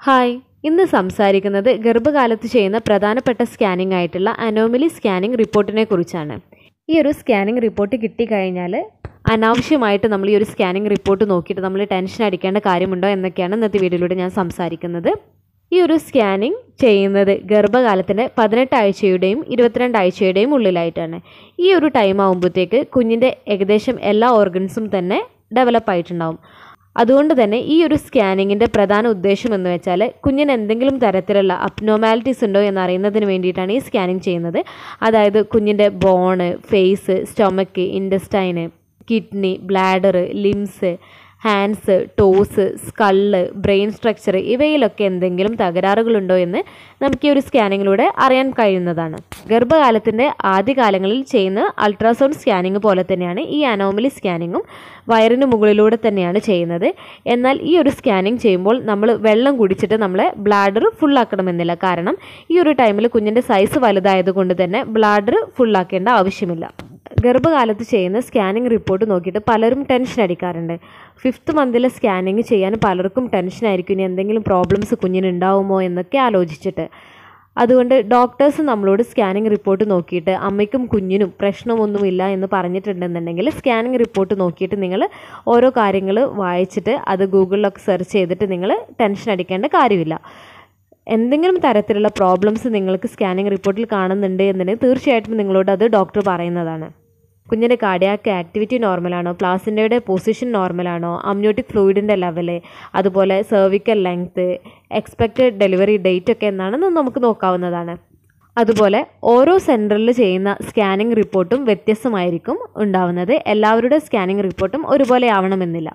hi ഇന്ന് സംസാരിക്കുന്നത് ഗർഭകാലത്ത് ചെയ്യുന്ന പ്രധാനപ്പെട്ട സ്കാനിംഗ് ആയിട്ടുള്ള അനോമലി സ്കാനിംഗ് റിപ്പോർട്ടിനെ കുറിച്ചാണ് ഈ ഒരു സ്കാനിംഗ് റിപ്പോർട്ട് കിട്ടിക്കഴിഞ്ഞാൽ അനാവശ്യമായിട്ട് നമ്മൾ ഈ ഒരു സ്കാനിംഗ് റിപ്പോർട്ട് നോക്കിയിട്ട് നമ്മൾ ടെൻഷൻ അടിക്കേണ്ട കാര്യമുണ്ടോ എന്നൊക്കെയാണ് ഇന്നത്തെ വീഡിയോയിലൂടെ ഞാൻ സംസാരിക്കുന്നത് ഈ ഒരു സ്കാനിംഗ് ചെയ്യുന്നത് ഗർഭകാലത്തിൻ്റെ പതിനെട്ട് ആഴ്ചയുടെയും ഇരുപത്തിരണ്ട് ആഴ്ചയുടെയും ഉള്ളിലായിട്ടാണ് ഈ ഒരു ടൈം ആകുമ്പോഴത്തേക്ക് കുഞ്ഞിൻ്റെ ഏകദേശം എല്ലാ ഓർഗൻസും തന്നെ ഡെവലപ്പ് ആയിട്ടുണ്ടാവും അതുകൊണ്ട് തന്നെ ഈ ഒരു സ്കാനിങ്ങിൻ്റെ പ്രധാന ഉദ്ദേശം എന്ന് വെച്ചാൽ കുഞ്ഞിന് എന്തെങ്കിലും തരത്തിലുള്ള അപ്നോമാലിറ്റീസ് ഉണ്ടോ എന്നറിയുന്നതിന് വേണ്ടിയിട്ടാണ് ഈ സ്കാനിങ് ചെയ്യുന്നത് അതായത് കുഞ്ഞിൻ്റെ bone face stomach intestine kidney bladder limbs hands toes skull brain structure ഇവയിലൊക്കെ എന്തെങ്കിലും തകരാറുകളുണ്ടോ എന്ന് നമുക്ക് ഈ ഒരു സ്കാനിങ്ങിലൂടെ അറിയാൻ കഴിയുന്നതാണ് ഗർഭകാലത്തിൻ്റെ ആദ്യകാലങ്ങളിൽ ചെയ്യുന്ന അൾട്രാസൗണ്ട് സ്കാനിങ് പോലെ തന്നെയാണ് ഈ അനോമലി സ്കാനിങ്ങും വയറിന് മുകളിലൂടെ തന്നെയാണ് ചെയ്യുന്നത് എന്നാൽ ഈ ഒരു സ്കാനിങ് ചെയ്യുമ്പോൾ നമ്മൾ വെള്ളം കുടിച്ചിട്ട് നമ്മളെ ബ്ലാഡർ ഫുള്ളാക്കണമെന്നില്ല കാരണം ഈ ഒരു ടൈമിൽ കുഞ്ഞിൻ്റെ സൈസ് വലുതായതുകൊണ്ട് തന്നെ ബ്ലാഡർ ഫുള്ളാക്കേണ്ട ആവശ്യമില്ല ഗർഭകാലത്ത് ചെയ്യുന്ന സ്കാനിങ് റിപ്പോർട്ട് നോക്കിയിട്ട് പലരും ടെൻഷൻ അടിക്കാറുണ്ട് ഫിഫ്ത്ത് മന്തിലെ സ്കാനിങ് ചെയ്യാൻ പലർക്കും ടെൻഷനായിരിക്കും ഇനി എന്തെങ്കിലും പ്രോബ്ലംസ് കുഞ്ഞിന് ഉണ്ടാവുമോ എന്നൊക്കെ ആലോചിച്ചിട്ട് അതുകൊണ്ട് ഡോക്ടേഴ്സ് നമ്മളോട് സ്കാനിങ് റിപ്പോർട്ട് നോക്കിയിട്ട് അമ്മയ്ക്കും കുഞ്ഞിനും പ്രശ്നമൊന്നുമില്ല എന്ന് പറഞ്ഞിട്ടുണ്ടെന്നുണ്ടെങ്കിൽ സ്കാനിങ് റിപ്പോർട്ട് നോക്കിയിട്ട് നിങ്ങൾ ഓരോ കാര്യങ്ങൾ വായിച്ചിട്ട് അത് ഗൂഗിളിലൊക്കെ സെർച്ച് ചെയ്തിട്ട് നിങ്ങൾ ടെൻഷൻ അടിക്കേണ്ട കാര്യമില്ല എന്തെങ്കിലും തരത്തിലുള്ള പ്രോബ്ലംസ് നിങ്ങൾക്ക് സ്കാനിങ് റിപ്പോർട്ടിൽ കാണുന്നുണ്ട് എന്നുണ്ടെങ്കിൽ തീർച്ചയായിട്ടും നിങ്ങളോട് അത് ഡോക്ടർ പറയുന്നതാണ് കുഞ്ഞിൻ്റെ കാർഡിയാക്ക് ആക്ടിവിറ്റി നോർമലാണോ പ്ലാസിൻ്റെയുടെ പൊസിഷൻ നോർമലാണോ അമ്നോട്ടിക് ഫ്ലൂയിഡിൻ്റെ ലെവല് അതുപോലെ cervical length expected delivery date ഒക്കെ എന്നാണെന്ന് നമുക്ക് നോക്കാവുന്നതാണ് അതുപോലെ ഓരോ സെൻറ്ററിൽ ചെയ്യുന്ന സ്കാനിങ് റിപ്പോർട്ടും വ്യത്യസ്തമായിരിക്കും ഉണ്ടാവുന്നത് എല്ലാവരുടെ സ്കാനിങ് റിപ്പോർട്ടും ഒരുപോലെ ആവണമെന്നില്ല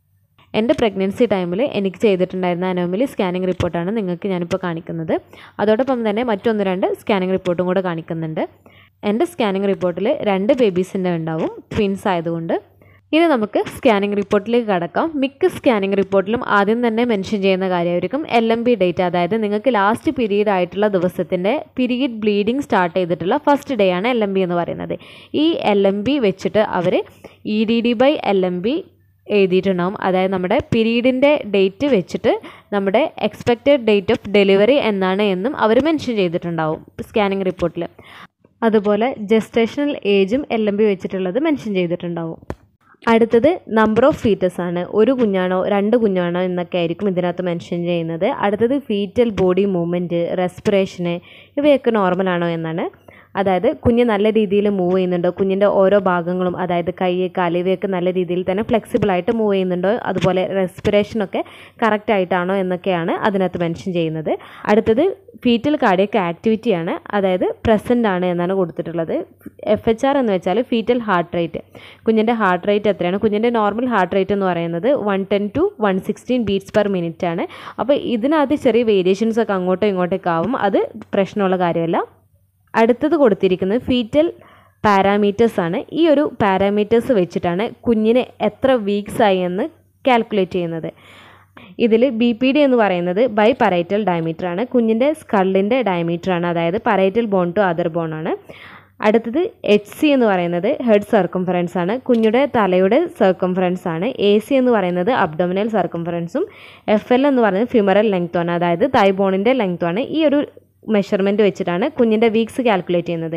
എൻ്റെ പ്രഗ്നൻസി ടൈമിൽ എനിക്ക് ചെയ്തിട്ടുണ്ടായിരുന്ന അനോമലി സ്കാനിങ് റിപ്പോർട്ടാണ് നിങ്ങൾക്ക് ഞാനിപ്പോൾ കാണിക്കുന്നത് അതോടൊപ്പം തന്നെ മറ്റൊന്ന് രണ്ട് സ്കാനിങ് റിപ്പോർട്ടും കൂടെ കാണിക്കുന്നുണ്ട് എൻ്റെ സ്കാനിങ് റിപ്പോർട്ടിൽ രണ്ട് ബേബീസിൻ്റെ ഉണ്ടാവും ട്വിൻസ് ആയതുകൊണ്ട് ഇനി നമുക്ക് സ്കാനിങ് റിപ്പോർട്ടിലേക്ക് കടക്കാം മിക്ക സ്കാനിങ് റിപ്പോർട്ടിലും ആദ്യം തന്നെ മെൻഷൻ ചെയ്യുന്ന കാര്യമായിരിക്കും എൽ എം ബി ഡേറ്റ് അതായത് നിങ്ങൾക്ക് ലാസ്റ്റ് പീരീഡ് ആയിട്ടുള്ള ദിവസത്തിൻ്റെ പീരീഡ് ബ്ലീഡിങ് സ്റ്റാർട്ട് ചെയ്തിട്ടുള്ള ഫസ്റ്റ് ഡേ ആണ് എൽ എം ബി എന്ന് പറയുന്നത് ഈ എൽ എം ബി വെച്ചിട്ട് അവർ E D D by L M B എഴുതിയിട്ടുണ്ടാവും അതായത് നമ്മുടെ പീരീഡിൻ്റെ ഡേറ്റ് വെച്ചിട്ട് നമ്മുടെ എക്സ്പെക്റ്റഡ് ഡേറ്റ് ഓഫ് ഡെലിവറി എന്നാണ് എന്നും അവർ മെൻഷൻ ചെയ്തിട്ടുണ്ടാവും സ്കാനിങ് റിപ്പോർട്ടിൽ അതുപോലെ ജസ്റ്റേഷണൽ ഏജും എൽ എം ബി വെച്ചിട്ടുള്ളത് മെൻഷൻ ചെയ്തിട്ടുണ്ടാവും അടുത്തത് നമ്പർ ഓഫ് ഫീറ്റസ് ആണ് ഒരു കുഞ്ഞാണോ രണ്ട് കുഞ്ഞാണോ എന്നൊക്കെ ആയിരിക്കും ഇതിനകത്ത് മെൻഷൻ ചെയ്യുന്നത് അടുത്തത് ഫീറ്റൽ ബോഡി മൂവ്മെൻറ്റ് റെസ്പിറേഷന് ഇവയൊക്കെ നോർമലാണോ എന്നാണ് അതായത് കുഞ്ഞ് നല്ല രീതിയിൽ മൂവ് ചെയ്യുന്നുണ്ടോ കുഞ്ഞിൻ്റെ ഓരോ ഭാഗങ്ങളും അതായത് കൈ കാല് ഇവയൊക്കെ നല്ല രീതിയിൽ തന്നെ ഫ്ലെക്സിബിൾ ആയിട്ട് മൂവ് ചെയ്യുന്നുണ്ടോ അതുപോലെ റെസ്പിറേഷനൊക്കെ കറക്റ്റ് ആയിട്ടാണോ എന്നൊക്കെയാണ് അതിനകത്ത് മെൻഷൻ ചെയ്യുന്നത് അടുത്തത് ഫീറ്റൽ കാർഡിയക്ക് ആക്ടിവിറ്റിയാണ് അതായത് പ്രസൻ്റ് ആണ് എന്നാണ് കൊടുത്തിട്ടുള്ളത് എഫ് എച്ച് ആർ എന്ന് വെച്ചാൽ ഫീറ്റൽ ഹാർട്ട് റേറ്റ് കുഞ്ഞിൻ്റെ ഹാർട്ട് റേറ്റ് എത്രയാണ് കുഞ്ഞിൻ്റെ നോർമൽ ഹാർട്ട് റേറ്റ് എന്ന് പറയുന്നത് one ten to one sixteen beats per minute ആണ് അപ്പോൾ ഇതിനകത്ത് ചെറിയ വേരിയേഷൻസ് ഒക്കെ അങ്ങോട്ടോ ഇങ്ങോട്ടേക്ക് ആവും അത് പ്രശ്നമുള്ള കാര്യമല്ല അടുത്തത് കൊടുത്തിരിക്കുന്നത് ഫീറ്റൽ പാരാമീറ്റേഴ്സ് ആണ് ഈ ഒരു പാരാമീറ്റേഴ്സ് വെച്ചിട്ടാണ് കുഞ്ഞിന് എത്ര വീക്സ് ആയി എന്ന് കാൽക്കുലേറ്റ് ചെയ്യുന്നത് ഇതിൽ ബി പി ഡി എന്ന് പറയുന്നത് ബൈ പറൈറ്റൽ ഡയമീറ്റർ ആണ് കുഞ്ഞിൻ്റെ സ്കള്ളിൻ്റെ ഡയമീറ്റർ ആണ് അതായത് parietal bone to other bone ആണ് അടുത്തത് എച്ച് സി എന്ന് പറയുന്നത് ഹെഡ് സർക്കംഫറൻസ് ആണ് കുഞ്ഞുടെ തലയുടെ സർക്കംഫറൻസ് ആണ് എ സി എന്ന് പറയുന്നത് അബ്ഡോമിനൽ സർക്കംഫറൻസും എഫ് എൽ എന്ന് പറയുന്നത് ഫിമറൽ ലെങ്ത്തും ആണ് അതായത് തൈ ബോണിൻ്റെ ലെങ്ത്തും ആണ് ഈ ഒരു മെഷർമെൻറ്റ് വെച്ചിട്ടാണ് കുഞ്ഞിൻ്റെ വീക്സ് കാൽക്കുലേറ്റ് ചെയ്യുന്നത്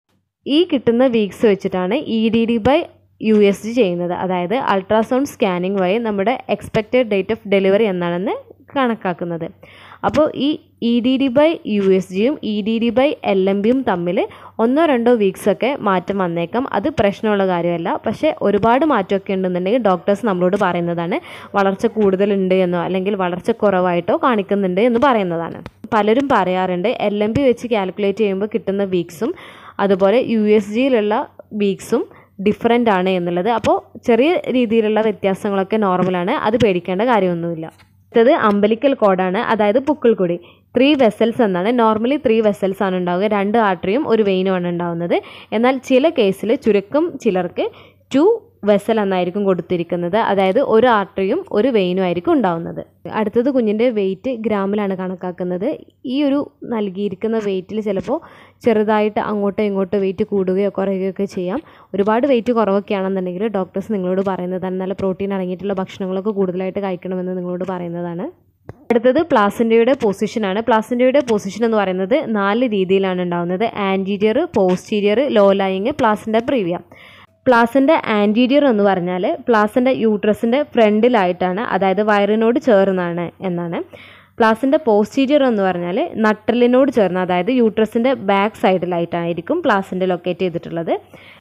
ഈ കിട്ടുന്ന വീക്സ് വെച്ചിട്ടാണ് E D D by U S G ചെയ്യുന്നത് അതായത് അൾട്രാസൗണ്ട് സ്കാനിങ് വഴി നമ്മുടെ എക്സ്പെക്റ്റഡ് ഡേറ്റ് ഓഫ് ഡെലിവറി എന്നാണെന്ന് കണക്കാക്കുന്നത് അപ്പോൾ ഈ E D D by U S ജിയും E D D by L M ബിയും തമ്മിൽ ഒന്നോ രണ്ടോ വീക്സൊക്കെ മാറ്റം വന്നേക്കാം അത് പ്രശ്നമുള്ള കാര്യമല്ല പക്ഷേ ഒരുപാട് മാറ്റമൊക്കെ ഉണ്ടെന്നുണ്ടെങ്കിൽ ഡോക്ടേഴ്സ് നമ്മളോട് പറയുന്നതാണ് വളർച്ച കൂടുതലുണ്ട് എന്നോ അല്ലെങ്കിൽ വളർച്ച കുറവായിട്ടോ കാണിക്കുന്നുണ്ട് എന്ന് പറയുന്നതാണ് പലരും പറയാറുണ്ട് എൽ എം ബി വെച്ച് കാൽക്കുലേറ്റ് ചെയ്യുമ്പോൾ കിട്ടുന്ന വീക്സും അതുപോലെ യു എസ് ജിയിലുള്ള വീക്സും ഡിഫറെൻ്റ് ആണ് എന്നുള്ളത് അപ്പോൾ ചെറിയ രീതിയിലുള്ള വ്യത്യാസങ്ങളൊക്കെ നോർമലാണ് അത് പേടിക്കേണ്ട കാര്യമൊന്നുമില്ല അടുത്തത് അമ്പലിക്കൽ കോഡാണ് അതായത് പുക്കിൾക്കൊടി ത്രീ വെസൽസ് എന്നാണ് നോർമലി ത്രീ വെസൽസ് ആണ് ഉണ്ടാവുക രണ്ട് ആർട്ടറിയും ഒരു വെയിനുമാണ് ഉണ്ടാവുന്നത് എന്നാൽ ചില കേസിൽ ചുരുക്കം ചിലർക്ക് ടു വെസൽ എന്നായിരിക്കും കൊടുത്തിരിക്കുന്നത് അതായത് ഒരു ആർട്ടറിയും ഒരു വെയിനും ആയിരിക്കും ഉണ്ടാവുന്നത് അടുത്തത് കുഞ്ഞിൻ്റെ വെയിറ്റ് ഗ്രാമിലാണ് കണക്കാക്കുന്നത് ഈ ഒരു നൽകിയിരിക്കുന്ന വെയിറ്റിൽ ചിലപ്പോൾ ചെറുതായിട്ട് അങ്ങോട്ടോ ഇങ്ങോട്ടോ വെയിറ്റ് കൂടുകയോ കുറയുകയോ ഒക്കെ ചെയ്യാം ഒരുപാട് വെയിറ്റ് കുറവൊക്കെ ആണെന്നുണ്ടെങ്കിൽ ഡോക്ടേഴ്സ് നിങ്ങളോട് പറയുന്നതാണ് നല്ല പ്രോട്ടീൻ അടങ്ങിയിട്ടുള്ള ഭക്ഷണങ്ങളൊക്കെ കൂടുതലായിട്ട് കഴിക്കണമെന്ന് നിങ്ങളോട് പറയുന്നതാണ് അടുത്തത് പ്ലാസിൻ്റെയുടെ പൊസിഷനാണ് പ്ലാസിൻ്റെയുടെ പൊസിഷൻ എന്ന് പറയുന്നത് നാല് രീതിയിലാണ് ഉണ്ടാകുന്നത് anterior posterior low lying placenta previa placenta anterior എന്ന് പറഞ്ഞാൽ പ്ലാസിൻ്റെ യൂട്രസിൻ്റെ ഫ്രണ്ടിലായിട്ടാണ് അതായത് വയറിനോട് ചേർന്നാണ് എന്നാണ് പ്ലാസിൻ്റെ പോസ്റ്റീരിയർ എന്ന് പറഞ്ഞാൽ നട്ടലിനോട് ചേർന്ന് അതായത് യൂട്രസിൻ്റെ ബാക്ക് സൈഡിലായിട്ടായിരിക്കും പ്ലാസിൻ്റെ ലൊക്കേറ്റ് ചെയ്തിട്ടുള്ളത്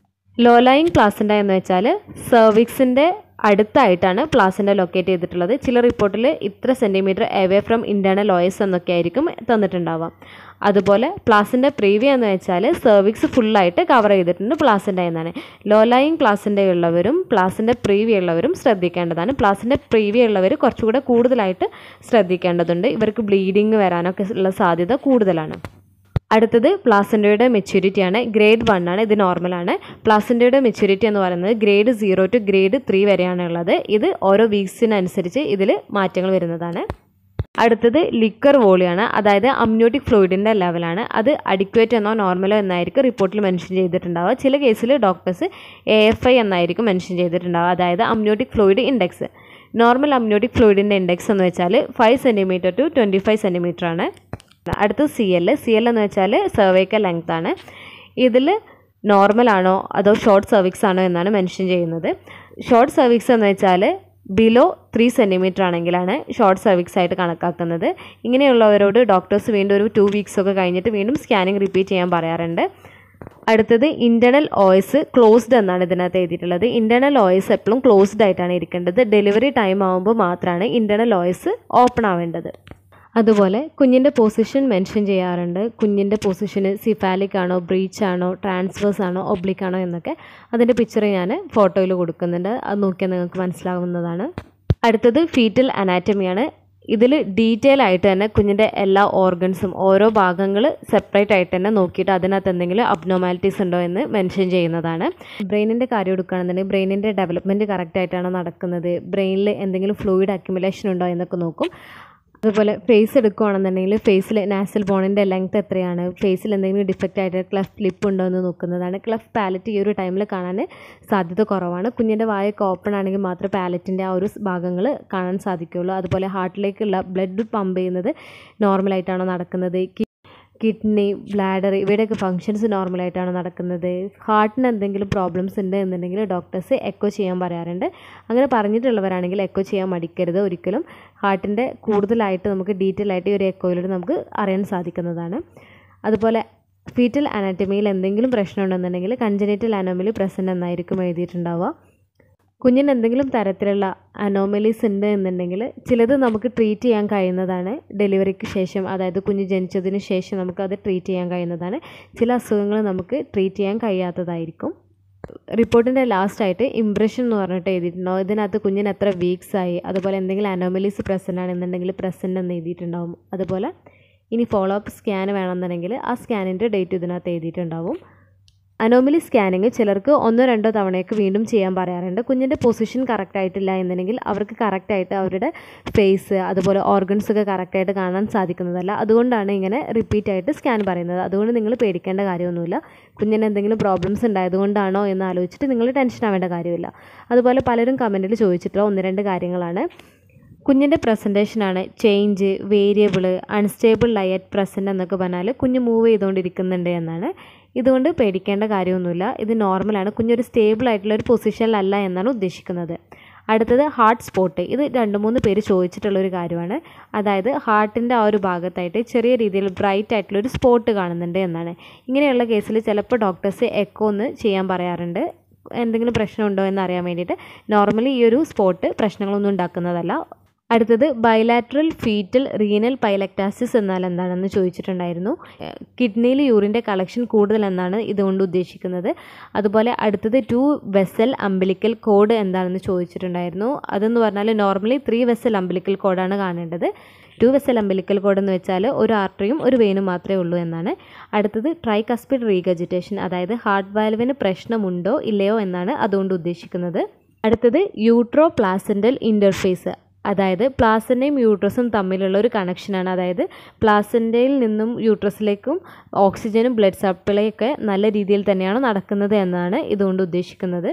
ലോലൈങ് പ്ലാസിൻ്റെ എന്ന് വെച്ചാൽ സെർവിക്സിൻ്റെ അടുത്തായിട്ടാണ് പ്ലാസിൻ്റെ ലൊക്കേറ്റ് ചെയ്തിട്ടുള്ളത് ചില റിപ്പോർട്ടിൽ ഇത്ര centimetre away from internal os എന്നൊക്കെ ആയിരിക്കും തന്നിട്ടുണ്ടാവുക അതുപോലെ പ്ലാസിൻ്റെ പ്രീവിയ എന്ന് വെച്ചാൽ സെർവിക്സ് ഫുള്ളായിട്ട് കവർ ചെയ്തിട്ടുണ്ട് പ്ലാസിൻ്റെ എന്നാണ് ലോലൈങ് പ്ലാസിൻ്റെ ഉള്ളവരും പ്ലാസിൻ്റെ പ്രീവിയ ഉള്ളവരും ശ്രദ്ധിക്കേണ്ടതാണ് പ്ലാസിൻ്റെ പ്രീവിയ ഉള്ളവർ കുറച്ചുകൂടെ കൂടുതലായിട്ട് ശ്രദ്ധിക്കേണ്ടതുണ്ട് ഇവർക്ക് ബ്ലീഡിങ് വരാനൊക്കെ ഉള്ള സാധ്യത കൂടുതലാണ് അടുത്തത് പ്ലാസിൻ്റെയുടെ മെച്യൂരിറ്റി ആണ് ഗ്രേഡ് വൺ ആണ് ഇത് നോർമലാണ് പ്ലാസിൻ്റെയുടെ മെച്യൂരിറ്റി എന്ന് പറയുന്നത് grade zero to grade three വരെയാണ് ഉള്ളത് ഇത് ഓരോ വീക്സിനനുസരിച്ച് ഇതിൽ മാറ്റങ്ങൾ വരുന്നതാണ് അടുത്തത് ലിക്വർ വോളിയാണ് അതായത് അമ്നോട്ടിക് ഫ്ലൂയിഡിൻ്റെ ലെവലാണ് അത് അഡിക്വേറ്റ് എന്നോ നോർമലോ എന്നായിരിക്കും റിപ്പോർട്ടിൽ മെൻഷൻ ചെയ്തിട്ടുണ്ടാവുക ചില കേസിൽ ഡോക്ടേഴ്സ് എ എഫ് ഐ എന്നായിരിക്കും മെൻഷൻ ചെയ്തിട്ടുണ്ടാവുക അതായത് amniotic fluid index normal amniotic ഫ്ലൂയിഡിൻ്റെ ഇൻഡെക്സ് എന്ന് വെച്ചാൽ five centimetre to twenty five centimetre ആണ് അടുത്ത് സി എൽ സി എൽ എന്ന് വെച്ചാൽ സെർവൈക്കൽ ലെങ്ത് ആണ് ഇതിൽ നോർമൽ ആണോ അതോ ഷോർട്ട് സെർവിക്സ് ആണോ എന്നാണ് മെൻഷൻ ചെയ്യുന്നത് ഷോർട്ട് സെർവിക്സ് എന്ന് വെച്ചാൽ ബിലോ ത്രീ സെൻറ്റിമീറ്റർ ആണെങ്കിലാണ് ഷോർട്ട് സെർവിക്സ് ആയിട്ട് കണക്കാക്കുന്നത് ഇങ്ങനെയുള്ളവരോട് ഡോക്ടേഴ്സ് വീണ്ടും ഒരു ടു വീക്സ് ഒക്കെ കഴിഞ്ഞിട്ട് വീണ്ടും സ്കാനിങ് റിപ്പീറ്റ് ചെയ്യാൻ പറയാറുണ്ട് അടുത്തത് ഇൻറ്റേർണൽ ഓയസ് ക്ലോസ്ഡ് എന്നാണ് ഇതിനകത്ത് എഴുതിയിട്ടുള്ളത് ഇൻറ്റേർണൽ ഓയസ് എപ്പോഴും ക്ലോസ്ഡ് ആയിട്ടാണ് ഇരിക്കേണ്ടത് ഡെലിവറി ടൈം ആകുമ്പോൾ മാത്രമാണ് ഇൻറ്റേർണൽ ഓയസ് ഓപ്പൺ ആവേണ്ടത് അതുപോലെ കുഞ്ഞിൻ്റെ പൊസിഷൻ മെൻഷൻ ചെയ്യാറുണ്ട് കുഞ്ഞിൻ്റെ പൊസിഷന് സിഫാലിക് ആണോ ബ്രീച്ച് ആണോ ട്രാൻസ്വേഴ്സ് ആണോ ഒബ്ലിക് ആണോ എന്നൊക്കെ അതിൻ്റെ പിക്ചർ ഞാൻ ഫോട്ടോയിൽ കൊടുക്കുന്നുണ്ട് അത് നോക്കിയാൽ നിങ്ങൾക്ക് മനസ്സിലാവുന്നതാണ് അടുത്തത് ഫീറ്റൽ അനാറ്റമിയാണ് ഇതിൽ ഡീറ്റെയിൽ ആയിട്ട് തന്നെ കുഞ്ഞിൻ്റെ എല്ലാ ഓർഗൻസും ഓരോ ഭാഗങ്ങൾ സെപ്പറേറ്റ് ആയിട്ട് തന്നെ നോക്കിയിട്ട് അതിനകത്ത് എന്തെങ്കിലും അബ്നോമാലിറ്റീസ് ഉണ്ടോ എന്ന് മെൻഷൻ ചെയ്യുന്നതാണ് ബ്രെയിനിൻ്റെ കാര്യം എടുക്കുകയാണെന്നുണ്ടെങ്കിൽ ബ്രെയിനിൻ്റെ ഡെവലപ്മെൻറ്റ് കറക്റ്റ് ആയിട്ടാണോ നടക്കുന്നത് ബ്രെയിനിൽ എന്തെങ്കിലും ഫ്ലൂയിഡ് അക്യുമുലേഷൻ ഉണ്ടോ എന്നൊക്കെ നോക്കും അതുപോലെ ഫേസ് എടുക്കുകയാണെന്നുണ്ടെങ്കിൽ ഫേസിൽ നാസൽ ബോണിൻ്റെ ലെങ്ത് എത്രയാണ് ഫേസിൽ എന്തെങ്കിലും ഡിഫക്റ്റ് ആയിട്ട് ക്ലഫ് ലിപ്പ് ഉണ്ടോ എന്ന് നോക്കുന്നതാണ് ക്ലഫ് പാലറ്റ് ഈ ഒരു ടൈമിൽ കാണാൻ സാധ്യത കുറവാണ് കുഞ്ഞിൻ്റെ വായൊക്കെ ഓപ്പൺ ആണെങ്കിൽ മാത്രമേ പാലറ്റിൻ്റെ ആ ഒരു ഭാഗങ്ങൾ കാണാൻ സാധിക്കുകയുള്ളൂ അതുപോലെ ഹാർട്ടിലേക്കുള്ള ബ്ലഡ് പമ്പ് ചെയ്യുന്നത് നോർമലായിട്ടാണോ നടക്കുന്നത് കിഡ്നി ബ്ലാഡർ ഇവയുടെയൊക്കെ ഫങ്ഷൻസ് നോർമലായിട്ടാണ് നടക്കുന്നത് ഹാർട്ടിന് എന്തെങ്കിലും പ്രോബ്ലംസ് ഉണ്ട് എന്നുണ്ടെങ്കിൽ ഡോക്ടേഴ്സ് എക്കോ ചെയ്യാൻ പറയാറുണ്ട് അങ്ങനെ പറഞ്ഞിട്ടുള്ളവരാണെങ്കിൽ എക്കോ ചെയ്യാൻ മടിക്കരുത് ഒരിക്കലും ഹാർട്ടിൻ്റെ കൂടുതലായിട്ട് നമുക്ക് ഡീറ്റെയിൽ ആയിട്ട് ഈ ഒരു എക്കോയിലൂടെ നമുക്ക് അറിയാൻ സാധിക്കുന്നതാണ് അതുപോലെ ഫീറ്റൽ അനാറ്റമിയിൽ എന്തെങ്കിലും പ്രശ്നം ഉണ്ടെന്നുണ്ടെങ്കിൽ കഞ്ചനേറ്റൽ അനോമലി പ്രസൻറ്റ് എന്നായിരിക്കും എഴുതിയിട്ടുണ്ടാവുക കുഞ്ഞിന് എന്തെങ്കിലും തരത്തിലുള്ള അനോമലീസ് ഉണ്ട് എന്നുണ്ടെങ്കിൽ ചിലത് നമുക്ക് ട്രീറ്റ് ചെയ്യാൻ കഴിയുന്നതാണ് ഡെലിവറിക്ക് ശേഷം അതായത് കുഞ്ഞ് ജനിച്ചതിന് ശേഷം നമുക്ക് അത് ട്രീറ്റ് ചെയ്യാൻ കഴിയുന്നതാണ് ചില അസുഖങ്ങൾ നമുക്ക് ട്രീറ്റ് ചെയ്യാൻ കഴിയാത്തതായിരിക്കും റിപ്പോർട്ടിൻ്റെ ലാസ്റ്റായിട്ട് ഇംപ്രഷൻ എന്ന് പറഞ്ഞിട്ട് എഴുതിയിട്ടുണ്ടാവും ഇതിനകത്ത് കുഞ്ഞിന് എത്ര വീക്സ് ആയി അതുപോലെ എന്തെങ്കിലും അനോമലീസ് പ്രസൻ്റ് ആണെന്നുണ്ടെങ്കിൽ പ്രസൻ്റ് എന്ന് എഴുതിയിട്ടുണ്ടാവും അതുപോലെ ഇനി ഫോളോ അപ്പ് സ്കാൻ വേണമെന്നുണ്ടെങ്കിൽ ആ സ്കാനിൻ്റെ ഡേറ്റ് ഇതിനകത്ത് എഴുതിയിട്ടുണ്ടാവും അനോമലി സ്കാനിങ് ചിലർക്ക് ഒന്നോ രണ്ടോ തവണയൊക്കെ വീണ്ടും ചെയ്യാൻ പറയാറുണ്ട് കുഞ്ഞിൻ്റെ പൊസിഷൻ കറക്റ്റ് ആയിട്ടില്ല എന്നുണ്ടെങ്കിൽ അവർക്ക് കറക്റ്റായിട്ട് അവരുടെ ഫേസ് അതുപോലെ ഓർഗൻസ് ഒക്കെ കറക്റ്റായിട്ട് കാണാൻ സാധിക്കുന്നതല്ല അതുകൊണ്ടാണ് ഇങ്ങനെ റിപ്പീറ്റ് ആയിട്ട് സ്കാൻ പറയുന്നത് അതുകൊണ്ട് നിങ്ങൾ പേടിക്കേണ്ട കാര്യമൊന്നുമില്ല കുഞ്ഞിന് എന്തെങ്കിലും പ്രോബ്ലംസ് ഉണ്ടായതുകൊണ്ടാണോ എന്ന് ആലോചിച്ചിട്ട് നിങ്ങൾ ടെൻഷൻ ആവേണ്ട കാര്യമില്ല അതുപോലെ പലരും കമൻറ്റിൽ ചോദിച്ചിട്ടുള്ള ഒന്ന് രണ്ട് കാര്യങ്ങളാണ് കുഞ്ഞിൻ്റെ പ്രസൻറ്റേഷനാണ് ചേഞ്ച് വേരിയബിൾ അൺസ്റ്റേബിൾ ലയറ്റ് പ്രസൻറ്റ് എന്നൊക്കെ പറഞ്ഞാൽ കുഞ്ഞ് മൂവ് ചെയ്തുകൊണ്ടിരിക്കുന്നുണ്ട് എന്നാണ് ഇതുകൊണ്ട് പേടിക്കേണ്ട കാര്യമൊന്നുമില്ല ഇത് നോർമലാണ് കുഞ്ഞൊരു സ്റ്റേബിൾ ആയിട്ടുള്ള ഒരു പൊസിഷനിലല്ല എന്നാണ് ഉദ്ദേശിക്കുന്നത് അടുത്തത് ഹാർട്ട് സ്പോട്ട് ഇത് രണ്ട് മൂന്ന് പേര് ചോദിച്ചിട്ടുള്ളൊരു കാര്യമാണ് അതായത് ഹാർട്ടിൻ്റെ ആ ഒരു ഭാഗത്തായിട്ട് ചെറിയ രീതിയിൽ ബ്രൈറ്റ് ആയിട്ടുള്ള ഒരു സ്പോട്ട് കാണുന്നുണ്ട് എന്നാണ് ഇങ്ങനെയുള്ള കേസിൽ ചിലപ്പോൾ ഡോക്ടേഴ്സ് എക്കോ ഒന്ന് ചെയ്യാൻ പറയാറുണ്ട് എന്തെങ്കിലും പ്രശ്നമുണ്ടോ എന്ന് അറിയാൻ വേണ്ടിയിട്ട് നോർമലി ഈ ഒരു സ്പോട്ട് പ്രശ്നങ്ങളൊന്നും ഉണ്ടാക്കുന്നതല്ല അടുത്തത് ബൈലാറ്ററൽ ഫീറ്റൽ റീനൽ പൈലക്ടാസിസ് എന്നാൽ എന്താണെന്ന് ചോദിച്ചിട്ടുണ്ടായിരുന്നു കിഡ്നിയിൽ യൂറിൻ്റെ കളക്ഷൻ കൂടുതൽ എന്നാണ് ഇതുകൊണ്ട് ഉദ്ദേശിക്കുന്നത് അതുപോലെ അടുത്തത് ടു വെസൽ അംബിലിക്കൽ കോഡ് എന്താണെന്ന് ചോദിച്ചിട്ടുണ്ടായിരുന്നു അതെന്ന് പറഞ്ഞാൽ നോർമലി ത്രീ വെസൽ അംബിലിക്കൽ കോഡാണ് കാണേണ്ടത് ടു വെസൽ അംബിലിക്കൽ കോഡ് എന്ന് വെച്ചാൽ ഒരു ആർട്ടറിയും ഒരു വെയിനും മാത്രമേ ഉള്ളൂ എന്നാണ് അടുത്തത് ട്രൈകസ്പിഡ് റീഗജിറ്റേഷൻ അതായത് ഹാർട്ട് വാൽവിന് പ്രശ്നമുണ്ടോ ഇല്ലയോ എന്നാണ് അതുകൊണ്ട് ഉദ്ദേശിക്കുന്നത് അടുത്തത് യൂട്രോ പ്ലാസൻ്റൽ ഇൻ്റർഫേസ് അതായത് പ്ലാസൻ്റെയും യൂട്രസും തമ്മിലുള്ള ഒരു കണക്ഷനാണ് അതായത് പ്ലാസൻ്റയിൽ നിന്നും യൂട്രസിലേക്കും ഓക്സിജനും ബ്ലഡ് സപ്ലൈയൊക്കെ നല്ല രീതിയിൽ തന്നെയാണ് നടക്കുന്നത് എന്നാണ് ഇതുകൊണ്ട് ഉദ്ദേശിക്കുന്നത്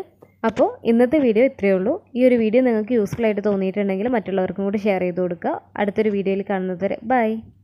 അപ്പോൾ ഇന്നത്തെ വീഡിയോ ഇത്രയേ ഉള്ളൂ ഈ ഒരു വീഡിയോ നിങ്ങൾക്ക് യൂസ്ഫുൾ ആയിട്ട് തോന്നിയിട്ടുണ്ടെങ്കിൽ മറ്റുള്ളവർക്കും കൂടി ഷെയർ ചെയ്ത് കൊടുക്കുക അടുത്തൊരു വീഡിയോയിൽ കാണുന്നത് വരെ ബൈ